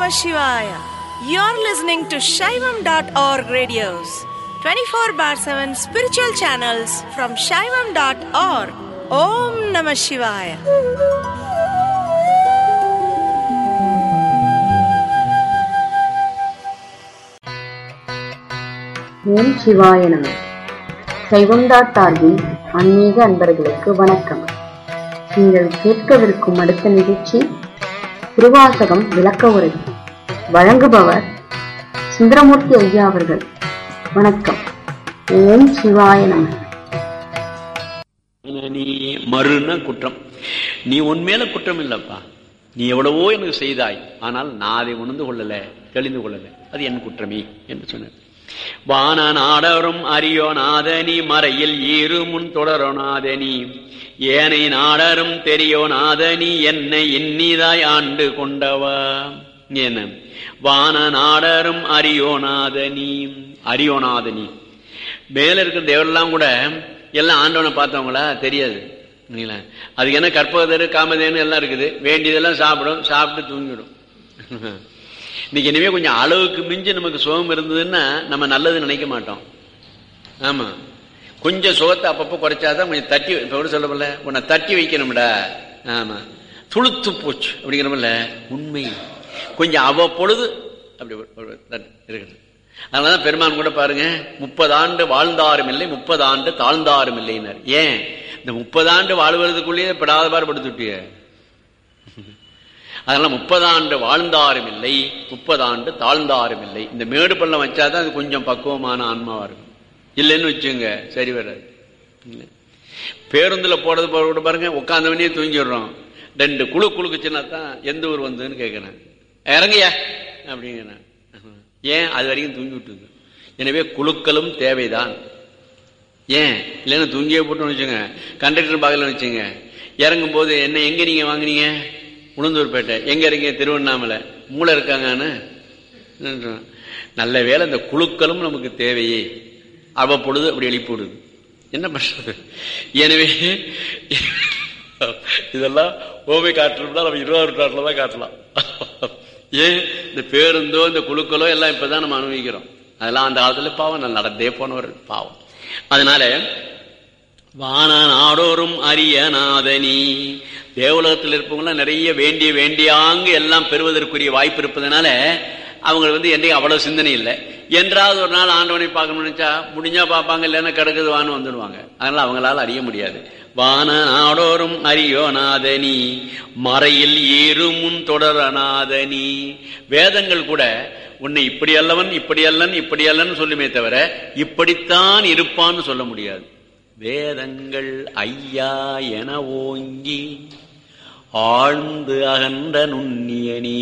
Namah Shivaya. You're listening to Shaivam.org radios, 24 bar 7 spiritual channels from Shaivam.org. Om Namah Shivaya. ஓம் சிவாய நம சைவம்டாட் சார்பில் ஆன்மீக அன்பர்களுக்கு வணக்கம் நீங்கள் கேட்கவிருக்கும் அடுத்த நிகழ்ச்சி திருவாசகம் விளக்க உரை வழங்குபவர் சுந்தரமூர்த்தி ஐயா அவர்கள் வணக்கம் ஓம் சிவாய நம நீ மறுனா குற்றம் நீ உன் மேல குற்றம் இல்லப்பா நீ எவ்வளவோ எனக்கு செய்தாய் ஆனால் நான் அதை உணர்ந்து கொள்ளல தெளிந்து கொள்ளல அது என் குற்றமே என்று சொன்னார் வான நாடரும் அரியோ நாதனி மறையில் ஈரு முன் தொடரோ நாதனி ஏனை நாடரும் தெரியோ நாதனி என்னை இன்னிதாய் ஆண்டு கொண்டவா என்ன வான நாடரும் அரியோநாதனி அரியோநாதனி மேல இருக்கிற தேவரெல்லாம் கூட எல்லாம் ஆண்டவனை பார்த்தவங்களா தெரியாது இல்லைங்களா? அதுக்கு என்ன கற்பகதரு காமதேனு எல்லாம் இருக்குது வேண்டியதெல்லாம் சாப்பிடும் சாப்பிட்டு தூங்கிடும் இன்னைக்கு இனிமே கொஞ்சம் அளவுக்கு மிஞ்சி நமக்கு சுகம் இருந்ததுன்னா நம்ம நல்லது நினைக்க மாட்டோம் ஆமா கொஞ்சம் சுகத்தை அப்பப்போ குறைச்சாதான் கொஞ்சம் தட்டி இப்ப கூட சொல்லப்படல உன்னை தட்டி வைக்கணும்டா ஆமா துளுத்து போச்சு அப்படிங்கிறமல்ல உண்மை கொஞ்சம் அவ்வப்பொழுது அப்படி ஒரு- ஒரு தட்டு இருக்குது அதனாலதான் பெருமான் கூட பாருங்க முப்பது ஆண்டு வாழ்ந்தாரும் இல்லை முப்பது ஆண்டு தாழ்ந்தாரும் இல்லைன்னார் ஏன் இந்த முப்பது ஆண்டு வாழ்வதற்குள்ளேயே படாத பாடுபடுத்துட்டிய அதனால முப்பது ஆண்டு வாழ்ந்தாரும் இல்லை முப்பது ஆண்டு தாழ்ந்தாரும் இல்லை இந்த மேடு பள்ளம் வச்சாதான் அது கொஞ்சம் பக்குவமான ஆன்மாவா இருக்கும் இல்லைன்னு வச்சுங்க சரி வராது இல்ல. பேருந்துல போறது போற கூட பாருங்க உட்காந்தவனே தூங்கிடுறோம் ரெண்டு குழு குழுக்குச்சுன்னா தான் எந்த ஊர் வந்ததுன்னு கேட்கிறேன் இறங்கய்யா அப்படிங்கிறேன் ஏன் அது வரைக்கும் தூங்கி விட்டுது எனவே குழுக்களும் தேவைதான் ஏன் இல்லைன்னா தூங்கியே போட்டுன்னு வச்சுங்க கண்டக்டர் பகல வச்சுங்க இறங்கும் போது என்ன எங்க நீங்க வாங்குனீங்க உளுந்தூர்பேட்டை எங்க இருக்கீங்க திருவண்ணாமலை மூளை இருக்காங்கன்னு நல்ல வேளை இந்த குழுக்களும் நமக்கு தேவையே அவ்வப்பொழுது அப்படி எழுப்பி விடுது என்ன பண்றது எனவே இதெல்லாம் ஓமை காட்டணும்னா நம்ம இருபது நாட்டில் தான் காட்டலாம் ஏன் இந்த பேருந்தோ இந்த குழுக்களோ எல்லாம் இப்பதான் நம்ம அனுபவிக்கிறோம் அதெல்லாம் அந்த காலத்துல பாவம் நான் நடந்தே போனவர் பாவம் அதனால வான நாடோறும் அரிய நாதனி தேவலோகத்தில் இருப்பவங்களாம் நிறைய வேண்டிய வேண்டியாங்கு எல்லாம் பெறுவதற்குரிய வாய்ப்பு இருப்பதனால அவங்க வந்து என்னைக்கு அவ்வளவு சிந்தனை இல்லை என்றாவது ஒரு நாள் ஆண்டவனை பார்க்கணும்னு நினைச்சா முடிஞ்சா பார்ப்பாங்க இல்லைன்னா கிடக்குது வான்னு வந்துடுவாங்க அதனால அவங்களால அறிய முடியாது வான நாடோறும் அரியோ நாதனி மறையில் ஏறும் முன் தொடரநாதனி வேதங்கள் கூட உன்னை இப்படி அல்லவன் இப்படி அல்லன் இப்படி அல்லன்னு சொல்லுமே தவிர இப்படித்தான் இருப்பான்னு சொல்ல முடியாது வேதங்கள் ஐயா என ஓங்கி ஆழ்ந்து அகன்ற நுண்ணியனி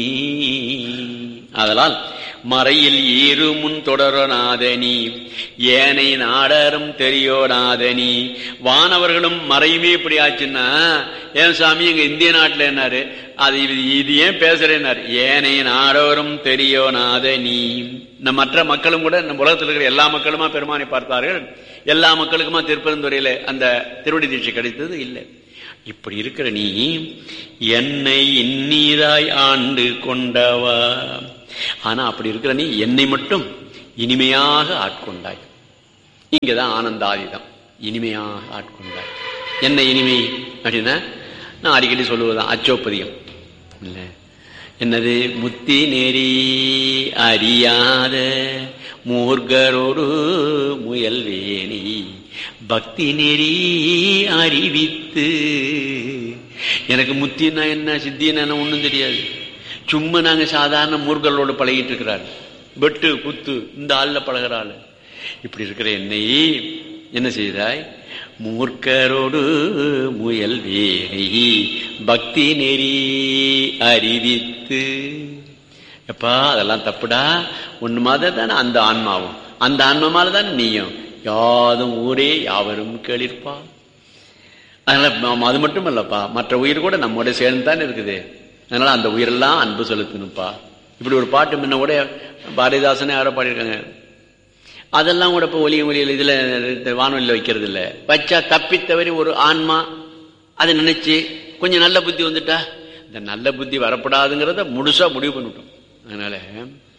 அதனால் மறையில் ஈரு முன் தொடரநாதனி ஏனை நாடரும் தெரியோநாதனி வானவர்களும் மறையுமே இப்படி ஆச்சுன்னா ஏன் சாமி எங்க இந்திய நாட்டுல என்னாரு அது இது இது ஏன் பேசுறேன்னாரு ஏனை நாடோறும் தெரியோநாதனி நம்ம மற்ற மக்களும் கூட நம்ம உலகத்தில் இருக்கிற எல்லா மக்களுமா பெருமானை பார்த்தார்கள் எல்லா மக்களுக்குமா திருப்பெருந்துறையில அந்த திருவடி தீட்சை கிடைத்தது இல்லை இப்படி இருக்கிற நீ என்னை இன்னீராய் ஆண்டு கொண்டவா ஆனா அப்படி இருக்கிற நீ என்னை மட்டும் இனிமையாக ஆட்கொண்டாய் இங்கதான் ஆனந்தாதிதம் இனிமையாக ஆட்கொண்டாய் என்ன இனிமை அப்படின்னா நான் அடிக்கடி சொல்லுவதுதான் அச்சோப்பதியம் இல்ல என்னது முத்தி நெறி அறியாத மூர்கரோடு முயல்வேணி பக்தி நெறி அறிவித்து எனக்கு முத்தின்னா என்ன சித்தின்னா என்ன ஒண்ணும் தெரியாது சும்மா நாங்க சாதாரண மூர்களோடு பழகிட்டு இருக்கிறாரு வெட்டு குத்து இந்த ஆள்ல பழகிற ஆளு இப்படி இருக்கிற என்னை என்ன செய்தாய் மூர்க்கரோடு முயல் வேணி பக்தி நெறி அறிவித்து எப்பா அதெல்லாம் தப்புடா ஒண்ணு மாதிரி தானே அந்த ஆன்மாவும் அந்த ஆன்மா மாதிரி தான் நீயும் யாதும் ஊரே யாவரும் கேளிர்ப்பா அதனால ம- அது மட்டும் இல்லப்பா மற்ற உயிர் கூட நம்மோட சேர்ந்து தான் இருக்குது அதனால அந்த உயிரெல்லாம் அன்பு செலுத்தணும்ப்பா இப்படி ஒரு பாட்டு முன்ன கூட பாரதிதாசனே யாரோ பாடியிருக்காங்க அதெல்லாம் கூட இப்போ ஒலி ஒலியில் இதுல இந்த வானொலியில் வைக்கிறது இல்ல வச்சா தப்பித்தவரி ஒரு ஆன்மா அதை நினைச்சு கொஞ்சம் நல்ல புத்தி வந்துட்டா இந்த நல்ல புத்தி வரப்படாதுங்கிறத முழுசா முடிவு பண்ணிட்டோம் அதனால